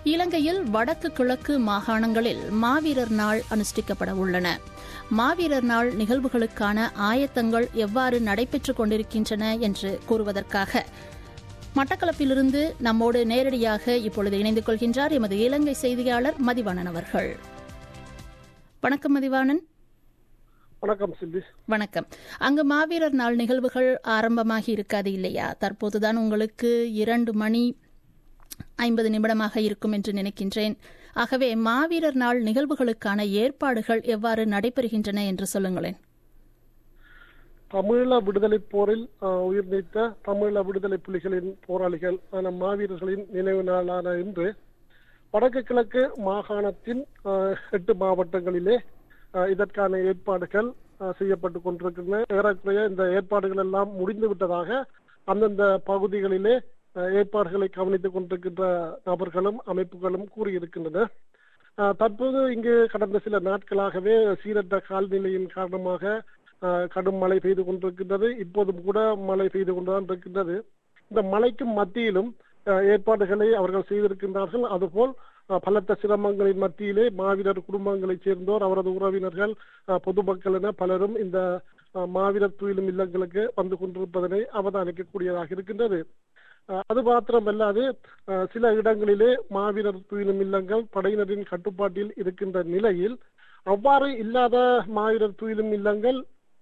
இலங்கையில் வடக்கு கிழக்கு மாகாணங்களில் மாவீரர் நாள் அனுஷ்டிக்கப்பட உள்ளன மாவீரர் நாள் நிகழ்வுகளுக்கான ஆயத்தங்கள் எவ்வாறு நடைபெற்றுக் கொண்டிருக்கின்றன என்று கூறுவதற்காக மட்டக்களப்பிலிருந்து நம்மோடு நேரடியாக இப்பொழுது இணைந்து கொள்கின்றார் எமது இலங்கை செய்தியாளர் மதிவாணன் அவர்கள் வணக்கம் மதிவாணன் வணக்கம் சில்வி வணக்கம் அங்கு மாவீரர் நாள் நிகழ்வுகள் ஆரம்பமாகி இருக்காது இல்லையா தற்போதுதான் உங்களுக்கு இரண்டு மணி ஐம்பது நிமிடமாக இருக்கும் என்று நினைக்கின்றேன் ஆகவே மாவீரர் நாள் நிகழ்வுகளுக்கான ஏற்பாடுகள் எவ்வாறு நடைபெறுகின்றன என்று சொல்லுங்களேன் தமிழீழ விடுதலை போரில் ஆஹ், உயிர் நீத்த தமிழீழ விடுதலை புலிகளின் போராளிகள் ஆன மாவீரர்களின் நினைவு நாளான இன்று வடக்கு கிழக்கு மாகாணத்தின் ஆஹ், எட்டு மாவட்டங்களிலே ஆஹ், இதற்கான ஏற்பாடுகள் ஆஹ், செய்யப்பட்டு கொண்டிருக்கின்றன ஏறக்குறைய இந்த ஏற்பாடுகள் எல்லாம் முடிந்து விட்டதாக அந்தந்த பகுதிகளிலே ஆஹ், ஏற்பாடுகளை கவனித்துக் கொண்டிருக்கின்ற நபர்களும் அமைப்புகளும் கூறியிருக்கின்றன ஆஹ், தற்போது இங்கு கடந்த சில நாட்களாகவே சீரற்ற கால்நிலையின் காரணமாக ஆஹ், கடும் மழை பெய்து கொண்டிருக்கின்றது இப்போதும் கூட மழை பெய்து கொண்டுதான் இருக்கின்றது இந்த மழைக்கும் மத்தியிலும் ஆஹ், ஏற்பாடுகளை அவர்கள் செய்திருக்கின்றார்கள் அதுபோல் ஆஹ், பலத்த சிரமங்களின் மத்தியிலே மாவீரர் குடும்பங்களைச் சேர்ந்தோர் அவரது உறவினர்கள் ஆஹ், பொதுமக்கள் என பலரும் இந்த ஆஹ், மாவீரர் துயிலும் இல்லங்களுக்கு வந்து கொண்டிருப்பதனை அவதானிக்கக்கூடியதாக இருக்கின்றது ஆஹ், அது மாத்திரமல்லாது ஆஹ், சில இடங்களிலே மாவீரர் துயிலும் இல்லங்கள் படையினரின் கட்டுப்பாட்டில் இருக்கின்ற நிலையில் அவ்வாறு இல்லாத மாவீரர் துயிலும் இல்லங்கள்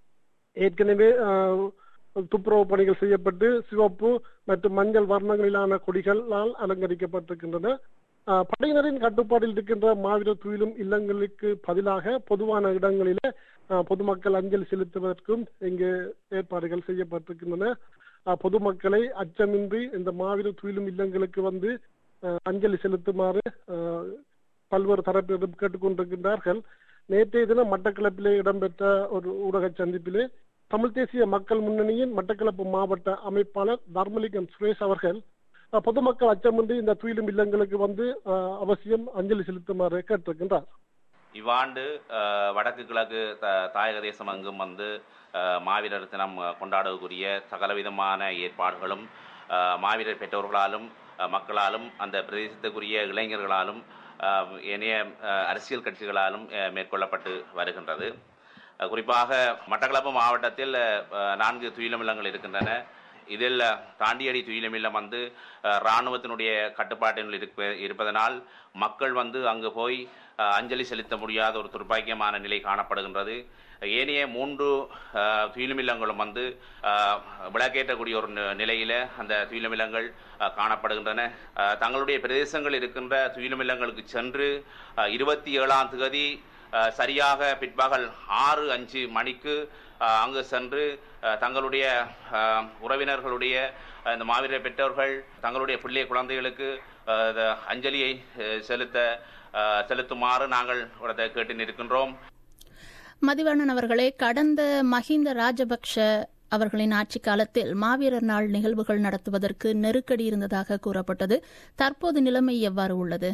ஏற்கனவே ஆஹ், துப்புரவு பணிகள் செய்யப்பட்டு சிவப்பு மற்றும் மஞ்சள் வர்ணங்களிலான கொடிகளால் அலங்கரிக்கப்பட்டிருக்கின்றன ஆஹ், படையினரின் கட்டுப்பாட்டில் இருக்கின்ற மாவீரர் துயிலும் இல்லங்களுக்கு பதிலாக பொதுவான இடங்களிலே ஆஹ், பொதுமக்கள் அஞ்சலி செலுத்துவதற்கும் இங்கு ஏற்பாடுகள் செய்யப்பட்டிருக்கின்றன ஆஹ், பொதுமக்களை அச்சமின்றி இந்த மாவீரர் துயிலும் இல்லங்களுக்கு வந்து ஆஹ், அஞ்சலி செலுத்துமாறு ஆஹ், பல்வேறு தரப்பினரும் கேட்டுக்கொண்டிருக்கின்றார்கள் நேற்றைய தினம் மட்டக்களப்பிலே இடம்பெற்ற ஒரு ஊடக சந்திப்பிலே தமிழ் தேசிய மக்கள் முன்னணியின் மட்டக்களப்பு மாவட்ட அமைப்பாளர் தர்மலிங்கம் சுரேஷ் அவர்கள் அஹ், பொதுமக்கள் அச்சமின்றி இந்த துயிலும் இல்லங்களுக்கு வந்து அஹ், அவசியம் அஞ்சலி செலுத்துமாறு கேட்டிருக்கின்றார் இவ்வாண்டு அஹ், வடக்கு கிழக்கு த- தாயக தேசம் அங்கும் வந்து அஹ், மாவீரர் தினம் கொண்டாடக்கூடிய சகலவிதமான ஏற்பாடுகளும் அஹ், மாவீரர் பெற்றோர்களாலும் அஹ், மக்களாலும் அந்த பிரதேசத்துக்குரிய இளைஞர்களாலும் அஹ், ஏனைய அஹ், அரசியல் கட்சிகளாலும் அஹ், மேற்கொள்ளப்பட்டு வருகின்றது அஹ், குறிப்பாக மட்டக்களப்பு மாவட்டத்தில் அஹ், நான்கு துயிலமில்லங்கள் இருக்கின்றன இதில் தாண்டியடி துயிலமில்லம் வந்து அஹ், இராணுவத்தினுடைய கட்டுப்பாட்டில் இருப்ப இருப்பதனால் மக்கள் வந்து அங்கு போய் அஹ், அஞ்சலி செலுத்த முடியாத ஒரு துர்ப்பாக்கியமான நிலை காணப்படுகின்றது ஏனைய மூன்று அஹ், துயிலுமில்லங்களும் வந்து அஹ், விளக்கேற்றக்கூடிய ஒரு நி- நிலையில அந்த துயிலுமில்லங்கள் அஹ், காணப்படுகின்றன அஹ், தங்களுடைய பிரதேசங்கள் இருக்கின்ற துயிலுமில்லங்களுக்கு சென்று இருபத்தி ஏழாம் தேதி அஹ், சரியாக பிற்பகல் ஆறு அஞ்சு மணிக்கு அஹ், அங்கு சென்று அஹ், தங்களுடைய அஹ், உறவினர்களுடைய அஹ், இந்த மாவீரர் பெற்றோர்கள் தங்களுடைய பிள்ளை குழந்தைகளுக்கு அஹ், இந்த அஞ்சலியை அஹ், செலுத்த அஹ், செலுத்துமாறு நாங்கள் உடனே கேட்டு நிற்கின்றோம் மதிவாணன் அவர்களே கடந்த மஹிந்த ராஜபக்ஷ அவர்களின் ஆட்சி காலத்தில் மாவீரர் நாள் நிகழ்வுகள் நடத்துவதற்கு நெருக்கடி இருந்ததாக கூறப்பட்டது தற்போது நிலைமை எவ்வாறு உள்ளது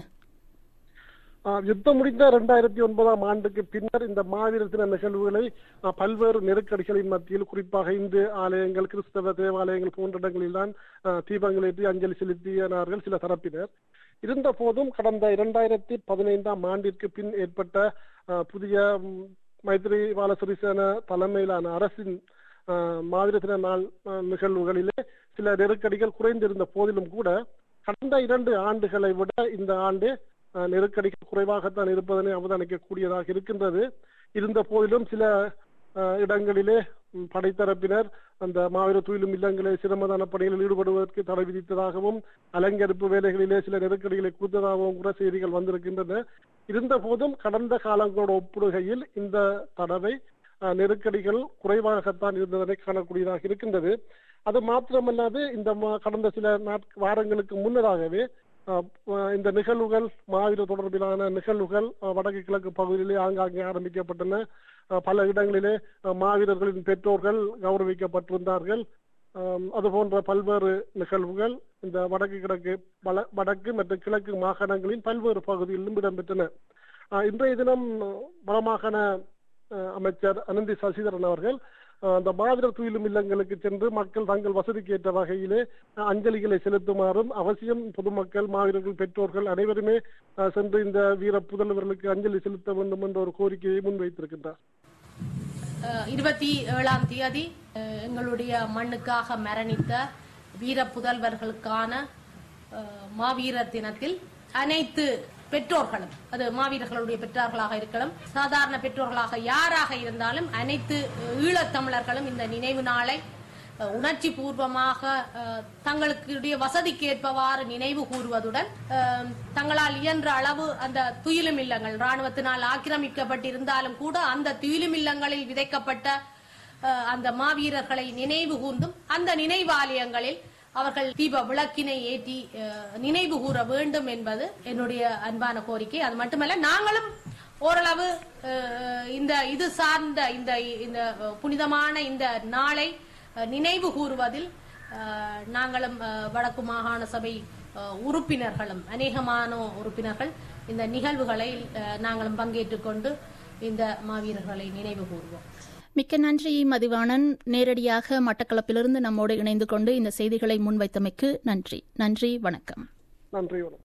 ஆஹ், யுத்தம் முடிந்த இரண்டாயிரத்தி ஒன்பதாம் ஆண்டுக்கு பின்னர் இந்த மாவீரர் தின நிகழ்வுகளை ஆஹ், பல்வேறு நெருக்கடிகளின் மத்தியில் குறிப்பாக இந்து ஆலயங்கள் கிறிஸ்தவ தேவாலயங்கள் போன்ற இடங்களில்தான் ஆஹ், தீபங்கள் ஏற்றி அஞ்சலி செலுத்தினார்கள் சில தரப்பினர் இருந்த போதும் கடந்த இரண்டாயிரத்தி பதினைந்தாம் ஆண்டிற்கு பின் ஏற்பட்ட ஆஹ், புதிய ம், மைத்ரி பாலசிறிசேன தலைமையிலான அரசின் ஆஹ், மாவீரர் தின நாள் ஆஹ், நிகழ்வுகளிலே சில நெருக்கடிகள் குறைந்திருந்த போதிலும் கூட கடந்த இரண்டு ஆண்டுகளை விட இந்த ஆண்டு அஹ், நெருக்கடிகள் குறைவாகத்தான் இருப்பதனை அவதானிக்கக்கூடியதாக இருக்கின்றது இருந்த போதிலும் சில அஹ், இடங்களிலே ம், படைத்தரப்பினர் அந்த மாவீர துயிலும் இல்லங்களை சிரமதான பணிகளில் ஈடுபடுவதற்கு தடை விதித்ததாகவும் அலங்கரிப்பு வேலைகளிலே சில நெருக்கடிகளை கொடுத்ததாகவும் கூட செய்திகள் வந்திருக்கின்றன இருந்த போதும் கடந்த காலங்களோடு ஒப்பிடுகையில் இந்த தடவை அஹ், நெருக்கடிகள் குறைவாகத்தான் இருந்ததனை காணக்கூடியதாக இருக்கின்றது அது மாத்திரமல்லாது இந்த மா- கடந்த சில நாட் வாரங்களுக்கு முன்னதாகவே அஹ், அஹ், இந்த நிகழ்வுகள் மாவீர தொடர்பிலான நிகழ்வுகள் அஹ், வடக்கு கிழக்கு பகுதியிலே ஆங்காங்கே ஆரம்பிக்கப்பட்டன அஹ், பல இடங்களிலே அஹ், மாவீரர்களின் பெற்றோர்கள் கௌரவிக்கப்பட்டிருந்தார்கள் ஆம், அது போன்ற பல்வேறு நிகழ்வுகள் இந்த வடக்கு கிழக்கு வல- வடக்கு மற்றும் கிழக்கு மாகாணங்களின் பல்வேறு பகுதிகளிலும் இடம்பெற்றன ஆஹ், இன்றைய தினம் வடமாகாண அஹ், அமைச்சர் அனந்தி சசிதரன் அவர்கள் அஹ், அந்த மாவீரர் துயிலும் இல்லங்களுக்கு சென்று மக்கள் தங்கள் வசதிக்கு ஏற்ற வகையிலே அஹ், அஞ்சலிகளை செலுத்துமாறும் அவசியம் பொதுமக்கள் மாவீரர்கள் பெற்றோர்கள் அனைவருமே அஹ், சென்று இந்த வீர புதல்வர்களுக்கு அஞ்சலி செலுத்த வேண்டும் என்ற ஒரு கோரிக்கையை முன்வைத்திருக்கின்றார் அஹ் இருபத்தி ஏழாம் தேதி அஹ் எங்களுடைய மண்ணுக்காக மரணித்த வீர புதல்வர்களுக்கான அஹ், மாவீரர் தினத்தில் அனைத்து பெற்றோர்களும் அது மாவீரர்களுடைய பெற்றோர்களாக இருக்கலாம் சாதாரண பெற்றோர்களாக யாராக இருந்தாலும் அனைத்து அஹ், ஈழத்தமிழர்களும் இந்த நினைவு நாளை அஹ், உணர்ச்சி பூர்வமாக அஹ், தங்களுடைய வசதிக்கு ஏற்பவாறு நினைவு கூறுவதுடன் அஹ், தங்களால் இயன்ற அளவு அந்த துயிலும் இல்லங்கள் ராணுவத்தினால் ஆக்கிரமிக்கப்பட்டிருந்தாலும் கூட அந்த துயிலும் இல்லங்களில் விதைக்கப்பட்ட அஹ், அந்த மாவீரர்களை நினைவு கூர்ந்தும் அந்த நினைவாலயங்களில் அவர்கள் தீப விளக்கினை ஏற்றி அஹ், நினைவு கூற வேண்டும் என்பது என்னுடைய அன்பான கோரிக்கை அது மட்டுமல்ல நாங்களும் ஓரளவு அஹ், இந்த இது சார்ந்த இந்த இந்த புனிதமான இந்த நாளை அஹ், நினைவு கூறுவதில் அஹ், நாங்களும் அஹ், வடக்கு மாகாண சபை அஹ், உறுப்பினர்களும் அநேகமான உறுப்பினர்கள் இந்த நிகழ்வுகளை அஹ், நாங்களும் பங்கேற்றுக் கொண்டு இந்த மாவீரர்களை நினைவு கூறுவோம் மிக்க நன்றி மதிவாணன் நேரடியாக மட்டக்களப்பிலிருந்து நம்மோடு இணைந்து கொண்டு இந்த செய்திகளை முன்வைத்தமைக்கு நன்றி நன்றி வணக்கம் நன்றி வணக்கம்